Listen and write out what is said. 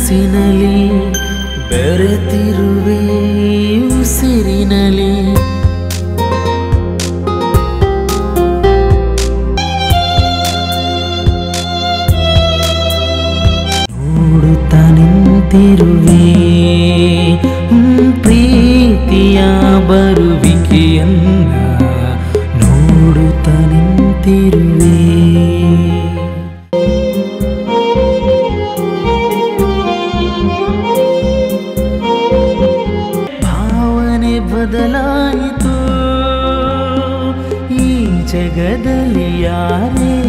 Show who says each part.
Speaker 1: ಕನಸಿನಲಿ ಬೆರೆತಿರುವೆ ಉಸಿರಿನಲಿ ನೋಡುತ್ತ ನಿಂತಿರುವೆ ಹ್ಮ್, ಪ್ರೀತಿಯ ಬರುವಿಕೆಯನ್ನ ನೋಡುತ್ತ ನಿಂತಿರುವೆ ಭಾವನೆ ಬದಲಾಯಿತು ಈ ಜಗದಲ್ಲಿ ಯಾರೇ